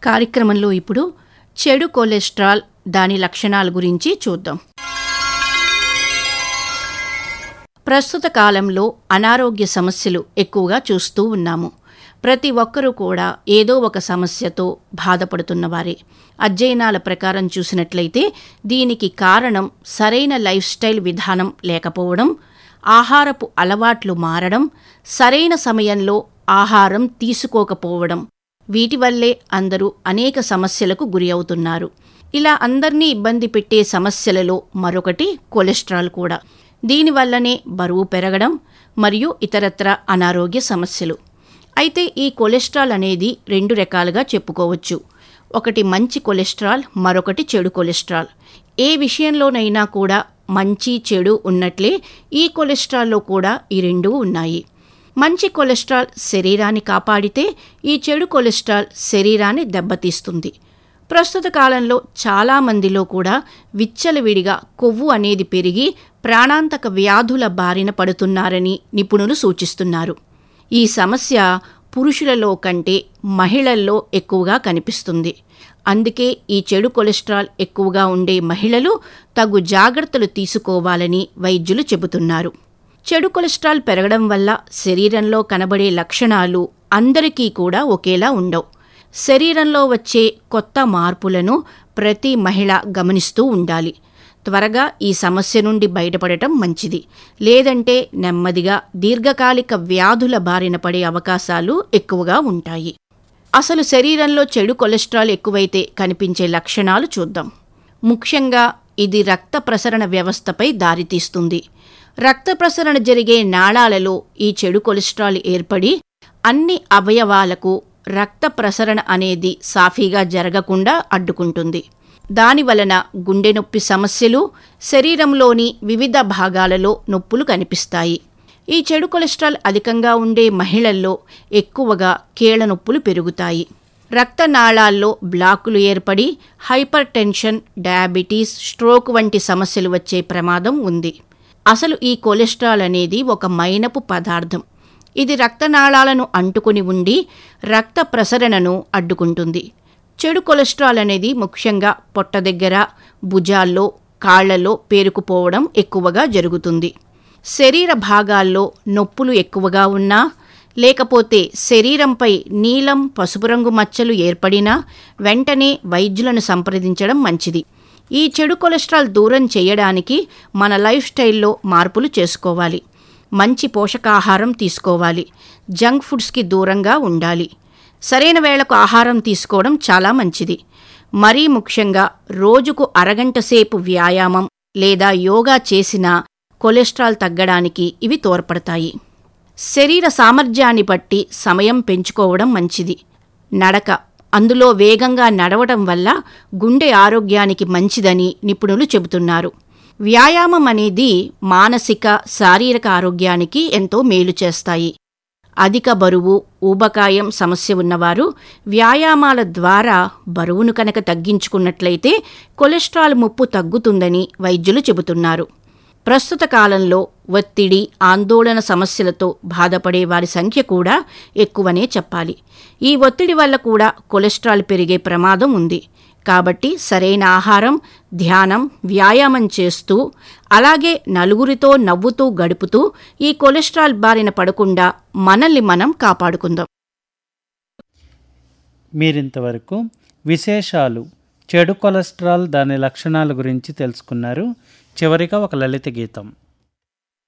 కార్యక్రమంలో ఇప్పుడు చెడు కొలెస్ట్రాల్ దాని లక్షణాల గురించి చూద్దాం ప్రస్తుత కాలంలో అనారోగ్య సమస్యలు ఎక్కువగా చూస్తూ ఉన్నాము ప్రతి ఒక్కరూ కూడా ఏదో ఒక సమస్యతో బాధపడుతున్నవారే అధ్యయనాల ప్రకారం చూసినట్లయితే దీనికి కారణం సరైన లైఫ్ స్టైల్ విధానం లేకపోవడం ఆహారపు అలవాట్లు మారడం సరైన సమయంలో ఆహారం తీసుకోకపోవడం వీటి వల్లే అందరూ అనేక సమస్యలకు గురి అవుతున్నారు ఇలా అందర్నీ ఇబ్బంది పెట్టే సమస్యలలో మరొకటి కొలెస్ట్రాల్ కూడా దీనివల్లనే బరువు పెరగడం మరియు ఇతరత్ర అనారోగ్య సమస్యలు అయితే ఈ కొలెస్ట్రాల్ అనేది రెండు రకాలుగా చెప్పుకోవచ్చు ఒకటి మంచి కొలెస్ట్రాల్ మరొకటి చెడు కొలెస్ట్రాల్ ఏ విషయంలోనైనా కూడా మంచి చెడు ఉన్నట్లే ఈ కొలెస్ట్రాల్లో కూడా ఈ రెండూ ఉన్నాయి మంచి కొలెస్ట్రాల్ శరీరాన్ని కాపాడితే ఈ చెడు కొలెస్ట్రాల్ శరీరాన్ని దెబ్బతీస్తుంది ప్రస్తుత కాలంలో చాలామందిలో కూడా విచ్చలవిడిగా కొవ్వు అనేది పెరిగి ప్రాణాంతక వ్యాధుల బారిన పడుతున్నారని నిపుణులు సూచిస్తున్నారు ఈ సమస్య పురుషులలో కంటే మహిళల్లో ఎక్కువగా కనిపిస్తుంది అందుకే ఈ చెడు కొలెస్ట్రాల్ ఎక్కువగా ఉండే మహిళలు తగు జాగ్రత్తలు తీసుకోవాలని వైద్యులు చెబుతున్నారు చెడు కొలెస్ట్రాల్ పెరగడం వల్ల శరీరంలో కనబడే లక్షణాలు అందరికీ కూడా ఒకేలా ఉండవు శరీరంలో వచ్చే కొత్త మార్పులను ప్రతి మహిళ గమనిస్తూ ఉండాలి త్వరగా ఈ సమస్య నుండి బయటపడటం మంచిది లేదంటే నెమ్మదిగా దీర్ఘకాలిక వ్యాధుల బారిన పడే అవకాశాలు ఎక్కువగా ఉంటాయి అసలు శరీరంలో చెడు కొలెస్ట్రాల్ ఎక్కువైతే కనిపించే లక్షణాలు చూద్దాం ముఖ్యంగా ఇది రక్త ప్రసరణ వ్యవస్థపై దారితీస్తుంది రక్త ప్రసరణ జరిగే నాళాలలో ఈ చెడు కొలెస్ట్రాల్ ఏర్పడి అన్ని అవయవాలకు రక్త ప్రసరణ అనేది సాఫీగా జరగకుండా అడ్డుకుంటుంది దాని వలన గుండె నొప్పి సమస్యలు శరీరంలోని వివిధ భాగాలలో నొప్పులు కనిపిస్తాయి ఈ చెడు కొలెస్ట్రాల్ అధికంగా ఉండే మహిళల్లో ఎక్కువగా కీళ్ల నొప్పులు పెరుగుతాయి రక్తనాళాల్లో బ్లాకులు ఏర్పడి హైపర్ టెన్షన్ డయాబెటీస్ స్ట్రోక్ వంటి సమస్యలు వచ్చే ప్రమాదం ఉంది అసలు ఈ కొలెస్ట్రాల్ అనేది ఒక మైనపు పదార్థం ఇది రక్తనాళాలను అంటుకుని ఉండి రక్త ప్రసరణను అడ్డుకుంటుంది చెడు కొలెస్ట్రాల్ అనేది ముఖ్యంగా పొట్ట దగ్గర భుజాల్లో కాళ్లలో పేరుకుపోవడం ఎక్కువగా జరుగుతుంది శరీర భాగాల్లో నొప్పులు ఎక్కువగా ఉన్నా లేకపోతే శరీరంపై నీలం పసుపు రంగు మచ్చలు ఏర్పడినా వెంటనే వైద్యులను సంప్రదించడం మంచిది ఈ చెడు కొలెస్ట్రాల్ దూరం చేయడానికి మన లైఫ్ స్టైల్లో మార్పులు చేసుకోవాలి మంచి పోషకాహారం తీసుకోవాలి జంక్ ఫుడ్స్కి దూరంగా ఉండాలి సరైన వేళకు ఆహారం తీసుకోవడం చాలా మంచిది మరీ ముఖ్యంగా రోజుకు అరగంట సేపు వ్యాయామం లేదా యోగా చేసినా కొలెస్ట్రాల్ తగ్గడానికి ఇవి తోడ్పడతాయి శరీర సామర్థ్యాన్ని బట్టి సమయం పెంచుకోవడం మంచిది నడక అందులో వేగంగా నడవడం వల్ల గుండె ఆరోగ్యానికి మంచిదని నిపుణులు చెబుతున్నారు వ్యాయామం అనేది మానసిక శారీరక ఆరోగ్యానికి ఎంతో మేలు చేస్తాయి అధిక బరువు ఊబకాయం సమస్య ఉన్నవారు వ్యాయామాల ద్వారా బరువును కనుక తగ్గించుకున్నట్లయితే కొలెస్ట్రాల్ ముప్పు తగ్గుతుందని వైద్యులు చెబుతున్నారు ప్రస్తుత కాలంలో ఒత్తిడి ఆందోళన సమస్యలతో బాధపడే వారి సంఖ్య కూడా ఎక్కువనే చెప్పాలి ఈ ఒత్తిడి వల్ల కూడా కొలెస్ట్రాల్ పెరిగే ప్రమాదం ఉంది కాబట్టి సరైన ఆహారం ధ్యానం వ్యాయామం చేస్తూ అలాగే నలుగురితో నవ్వుతూ గడుపుతూ ఈ కొలెస్ట్రాల్ బారిన పడకుండా మనల్ని మనం కాపాడుకుందాం మీరింతవరకు విశేషాలు చెడు కొలెస్ట్రాల్ దాని లక్షణాల గురించి తెలుసుకున్నారు చివరిగా ఒక లలిత గీతం